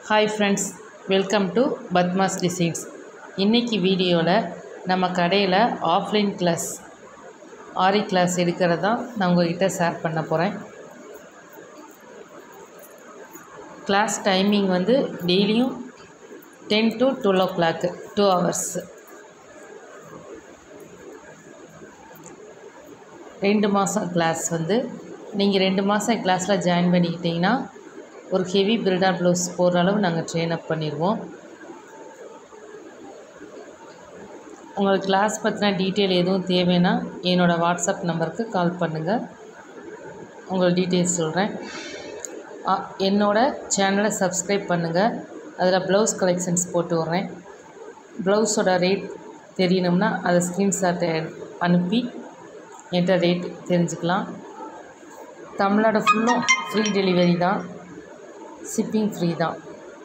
hi friends welcome to Padmas designs இன்றைக்கி வீடியோவில் நம்ம கடையில் ஆஃப்லைன் கிளாஸ் ஆரி கிளாஸ் எடுக்கிறது தான் நான் உங்கள்கிட்ட ஷேர் பண்ண போகிறேன் கிளாஸ் டைமிங் வந்து டெய்லியும் ten to twelve o'clock two hours ரெண்டு மாதம் கிளாஸ் வந்து நீங்கள் ரெண்டு மாதம் கிளாஸில் ஜாயின் பண்ணிக்கிட்டிங்கன்னா ஒரு ஹெவி பில்டர் ப்ளவுஸ் போடுற அளவு நாங்கள் ட்ரெயின் அப் பண்ணிடுவோம் உங்களுக்கு கிளாஸ் பற்றின டீட்டெயில் எதுவும் தேவைன்னா என்னோடய வாட்ஸ்அப் நம்பருக்கு கால் பண்ணுங்கள் உங்கள் டீட்டெயில்ஸ் சொல்கிறேன் என்னோடய சேனலை சப்ஸ்கிரைப் பண்ணுங்கள் அதில் ப்ளவுஸ் கலெக்ஷன்ஸ் போட்டு விட்றேன் ப்ளவுஸோட ரேட் தெரியணும்னா அதை ஸ்க்ரீன்ஷாட்டை அனுப்பி என்கிட்ட ரேட் தெரிஞ்சுக்கலாம் தமிழ்நாடு ஃபுல்லும் ஃப்ரீ டெலிவரி தான் ஷிப்பிங் ஃப்ரீ தான்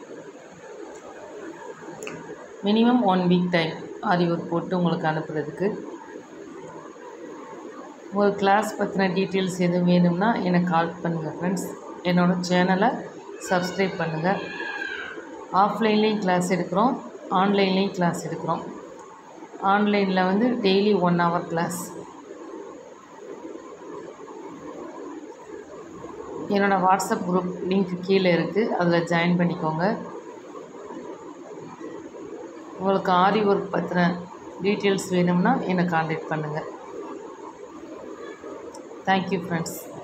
minimum one week time aari work போட்டு உங்களுக்கு அனுப்புறதுக்கு ஒரு கிளாஸ் பற்றின டீட்டெயில்ஸ் எதுவும் வேணும்னா எனக்கு கால் பண்ணுங்கள் ஃப்ரெண்ட்ஸ் என்னோடய சேனலை சப்ஸ்கிரைப் பண்ணுங்கள் ஆஃப்லைன்லேயும் கிளாஸ் எடுக்கிறோம் ஆன்லைன்லேயும் கிளாஸ் எடுக்கிறோம் ஆன்லைனில் வந்து டெய்லி ஒன் ஹவர் கிளாஸ் என்னோடய வாட்ஸ்அப் குரூப் லிங்க் கீழே இருக்குது அதில் ஜாயின் பண்ணிக்கோங்க உங்களுக்கு ஆரி ஒர்க் பற்றின டீட்டெயில்ஸ் வேணும்னா என்னை காண்டாக்ட் பண்ணுங்கள் தேங்க்யூ ஃப்ரெண்ட்ஸ்